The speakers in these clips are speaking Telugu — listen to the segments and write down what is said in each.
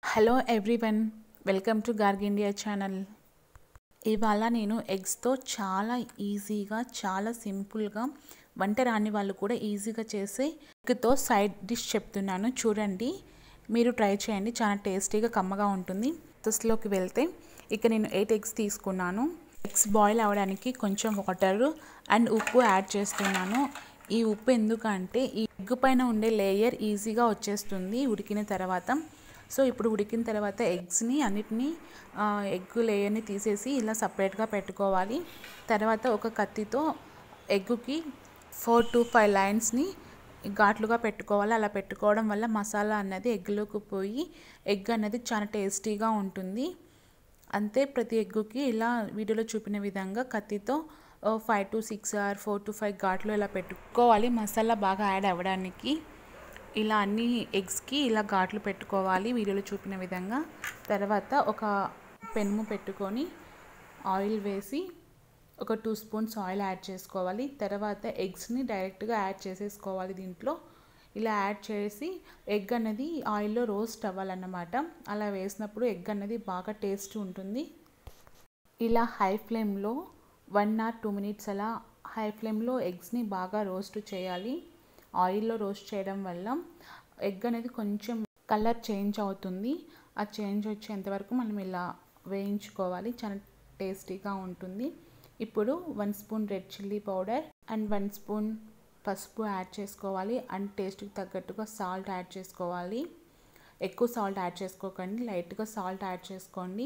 hello everyone welcome to Garg India channel ఇవాళ నేను ఎగ్స్తో చాలా ఈజీగా చాలా సింపుల్గా వంట రాని వాళ్ళు కూడా ఈజీగా చేసే ఎగ్తో సైడ్ డిష్ చెప్తున్నాను చూడండి మీరు ట్రై చేయండి చాలా టేస్టీగా కమ్మగా ఉంటుంది ప్రాసెస్లోకి వెళ్తే ఇక నేను ఎయిట్ ఎగ్స్ తీసుకున్నాను ఎగ్స్ బాయిల్ అవ్వడానికి కొంచెం వాటర్ అండ్ ఉప్పు యాడ్ చేస్తున్నాను ఈ ఉప్పు ఎందుకంటే ఈ ఎగ్ పైన ఉండే లేయర్ ఈజీగా వచ్చేస్తుంది ఉడికిన తర్వాత సో ఇప్పుడు ఉడికిన తర్వాత ఎగ్స్ని అన్నిటినీ ఎగ్ లేయర్ని తీసేసి ఇలా సపరేట్గా పెట్టుకోవాలి తర్వాత ఒక కత్తితో ఎగ్గుకి ఫోర్ టు ఫైవ్ లైన్స్ని ఘాట్లుగా పెట్టుకోవాలి అలా పెట్టుకోవడం వల్ల మసాలా అన్నది ఎగ్లోకి పోయి ఎగ్ అనేది చాలా టేస్టీగా ఉంటుంది అంతే ప్రతి ఎగ్గుకి ఇలా వీడియోలో చూపిన విధంగా కత్తితో five to six or four to five ఘాట్లు ఇలా పెట్టుకోవాలి మసాలా బాగా యాడ్ అవ్వడానికి ఇలా అన్ని ఎగ్స్కి ఇలా ఘాట్లు పెట్టుకోవాలి వీడియోలో చూపిన విధంగా తర్వాత ఒక పెనుము పెట్టుకొని ఆయిల్ వేసి ఒక టూ స్పూన్స్ ఆయిల్ యాడ్ చేసుకోవాలి తర్వాత ఎగ్స్ని డైరెక్ట్గా యాడ్ చేసేసుకోవాలి దీంట్లో ఇలా యాడ్ చేసి ఎగ్ అనేది ఆయిల్లో రోస్ట్ అవ్వాలన్నమాట అలా వేసినప్పుడు ఎగ్ అనేది బాగా టేస్ట్ ఉంటుంది ఇలా హై ఫ్లేమ్లో వన్ ఆర్ టూ మినిట్స్ అలా హై ఫ్లేమ్లో ఎగ్స్ని బాగా రోస్ట్ చేయాలి ఆయిల్లో రోస్ట్ చేయడం వల్ల ఎగ్ అనేది కొంచెం కలర్ చేంజ్ అవుతుంది ఆ చేంజ్ వచ్చేంత వరకు మనం ఇలా వేయించుకోవాలి చాలా టేస్టీగా ఉంటుంది ఇప్పుడు one spoon red chilli powder and one spoon పసుపు యాడ్ చేసుకోవాలి అండ్ టేస్ట్కి తగ్గట్టుగా సాల్ట్ యాడ్ చేసుకోవాలి ఎక్కువ సాల్ట్ యాడ్ చేసుకోకండి లైట్గా సాల్ట్ యాడ్ చేసుకోండి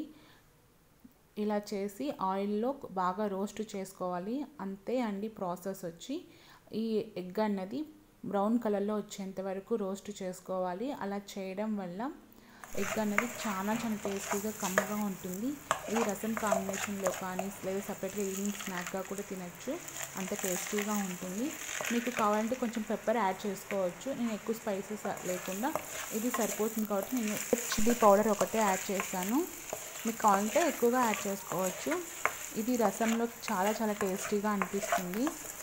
ఇలా చేసి ఆయిల్లో బాగా రోస్ట్ చేసుకోవాలి అంతే అండి ప్రాసెస్ వచ్చి ఈ ఎగ్ అన్నది బ్రౌన్ కలర్లో వచ్చేంత వరకు రోస్ట్ చేసుకోవాలి అలా చేయడం వల్ల ఎగ్ అనేది చాలా చాలా టేస్టీగా కమ్మగా ఉంటుంది ఇది రసం కాంబినేషన్లో కానీ లేదా సపరేట్గా ఈవినింగ్ స్నాక్గా కూడా తినచ్చు అంత టేస్టీగా ఉంటుంది మీకు కావాలంటే కొంచెం పెప్పర్ యాడ్ చేసుకోవచ్చు నేను ఎక్కువ స్పైసెస్ లేకుండా ఇది సరిపోతుంది కాబట్టి నేను చిల్లీ పౌడర్ ఒకటే యాడ్ చేశాను మీకు కావాలంటే ఎక్కువగా యాడ్ చేసుకోవచ్చు ఇది రసంలో చాలా చాలా టేస్టీగా అనిపిస్తుంది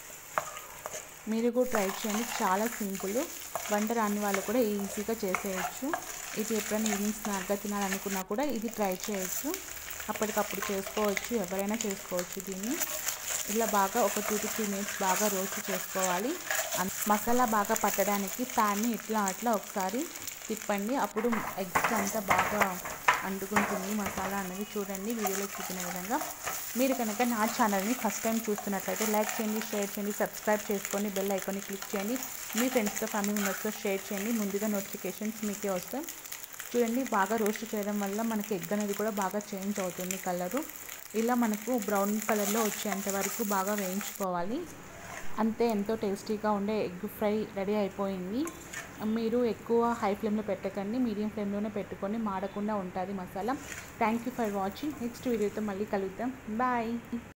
మీరు కూడా ట్రై చేయండి చాలా సింపుల్ వంట రాని వాళ్ళు కూడా ఈజీగా చేసేయచ్చు ఇది ఎప్పుడైనా ఈవినింగ్ స్నాక్గా తినాలనుకున్నా కూడా ఇది ట్రై చేయొచ్చు అప్పటికప్పుడు చేసుకోవచ్చు ఎవరైనా చేసుకోవచ్చు దీన్ని ఇలా బాగా ఒక టూ టు త్రీ మినిట్స్ బాగా రోస్ట్ చేసుకోవాలి మసాలా బాగా పట్టడానికి ప్యాన్ని ఇట్లా అట్లా ఒకసారి తిప్పండి అప్పుడు ఎగ్స్ అంతా బాగా అంటుకుంటుంది మసాలా అనేది చూడండి వీడియోలో చూపిన విధంగా మీరు కనుక నా ఛానల్ని ఫస్ట్ టైం చూస్తున్నట్లయితే లైక్ చేయండి షేర్ చేయండి సబ్స్క్రైబ్ చేసుకొని బెల్ ఐకాన్ని క్లిక్ చేయండి మీ ఫ్రెండ్స్తో ఫ్యామిలీ మెంబర్స్తో షేర్ చేయండి ముందుగా నోటిఫికేషన్స్ మీకే వస్తాయి చూడండి బాగా రోస్ట్ చేయడం వల్ల మనకి ఎగ్ అనేది కూడా బాగా చేంజ్ అవుతుంది కలరు ఇలా మనకు బ్రౌన్ కలర్లో వచ్చేంత వరకు బాగా వేయించుకోవాలి అంతే ఎంతో టేస్టీగా ఉండే ఎగ్ ఫ్రై రెడీ అయిపోయింది మీరు ఎక్కువ హై ఫ్లేమ్లో పెట్టకండి మీడియం ఫ్లేమ్లోనే పెట్టుకొని మాడకుండా ఉంటుంది masala thank you for watching next వీడియోతో మళ్ళీ కలుద్దాం బాయ్